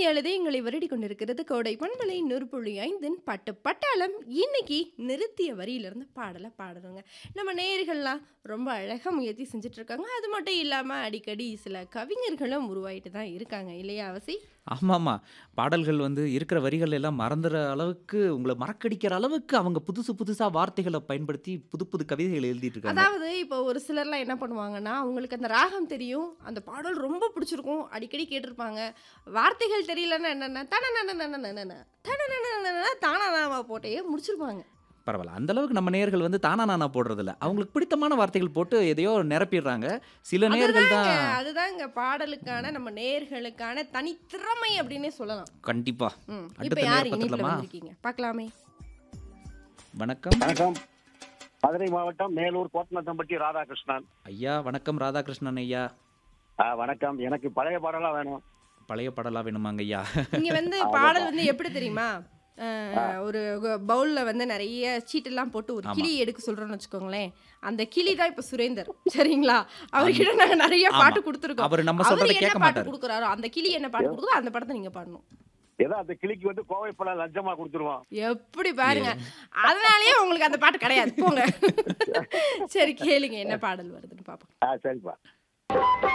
ஆசையால் இதயங்களை வருடி கொண்டிருக்கிறது கோடை பண்பலை நூறுபுள்ளி ஐந்தின் பட்டு பட்டாளம் இன்னைக்கு நிறுத்திய வரியிலிருந்து பாடலை பாடணுங்க நம்ம நேயர்கள்லாம் ரொம்ப அழகாக முயற்சி செஞ்சுட்டு இருக்காங்க அது மட்டும் இல்லாமல் அடிக்கடி சில கவிஞர்களும் உருவாயிட்டு தான் இருக்காங்க இல்லையா அவசி ஆமாமா. பாடல்கள் வந்து இருக்கிற வரிகள் எல்லாம் மறந்துற அளவுக்கு, உங்கள மறக்கடிக்கிற அளவுக்கு அவங்க புதுசு புதுசா வார்த்தைகள பயன்படுத்தி புது புது கவிதைகள் எழுதிட்டு இருக்காங்க. அதாவது இப்போ ஒரு சிலர்லாம் என்ன பண்ணுவாங்கன்னா, அவங்களுக்கு அந்த ராகம் தெரியும். அந்த பாடல் ரொம்ப பிடிச்சிருக்கும். அடிக்கடி கேட்டிருப்பாங்க. வார்த்தைகள் தெரியலன்னா என்னன்னா, தனனனனனனனன, தனனனனனன தானானாவா போட்டே முடிச்சிருப்பாங்க. பரவால்ல. அந்த அளவுக்கு நம்ம நேயர்கள் வந்து தானா நானா போடுறதில்ல. அவங்களுக்கு பிடித்தமான வார்த்தைகள் போட்டு எதையோ நிரப்பிடுறாங்க. சில நேயர்கள் அதுதாங்க தான் அதுதாங்க பாடலுக்கான நம்ம நேயர்களுக்கான தனித்திறமை அப்படின்னே சொல்லலாம். கண்டிப்பா. ம். அடுத்த இப்ப நேயர் யார் இணைப்புல பார்த்துடலாமா? வந்திருக்கீங்க? பார்க்கலாமே. வணக்கம். வணக்கம் மதுரை மாவட்டம் மேலூர் கோட்டநத்தம்பட்டி ராதாகிருஷ்ணன் ஐயா வணக்கம் ராதாகிருஷ்ணன் ஐயா. ஆ, வணக்கம் எனக்கு பழைய பாடலாம் வேணும் பழைய பாடலா வேணுமாங்க ஐயா? இங்க வந்து ஆமாப்பா. பாடல் வந்து எப்படி தெரியுமா? அ, ஒரு பவுல்ல வந்து நிறைய சீட்டெல்லாம் போட்டு ஒரு ஆமா. கிளி எடுக்க சொல்றோம்னு வச்சுக்கோங்களேன். அந்த கிளி தான் இப்ப சுரேந்தர். சரிங்களா? அவர்கிட்ட நாங்க நிறைய ஆமா. பாட்டு கொடுத்துருக்கோம். அவரு நம்ம அவரு சொல்றத என்ன கேட்க பாட்டு மாட்டாரு. கொடுக்குறாரோ அந்த கிளி என்ன பாட்டு கொடுக்குதோ அந்த படத்தை நீங்க பாடணும். ஏதோ அந்த கிளிக்கு வந்து கோவை பழம் லஞ்சமா கொடுத்துருவோம் எப்படி பாருங்க. அதனாலயே உங்களுக்கு அந்த பாட்டு கிடையாது. போங்க. சரி கேளுங்க என்ன பாடல் வருதுன்னு பாப்போம். ஆ சரிப்பா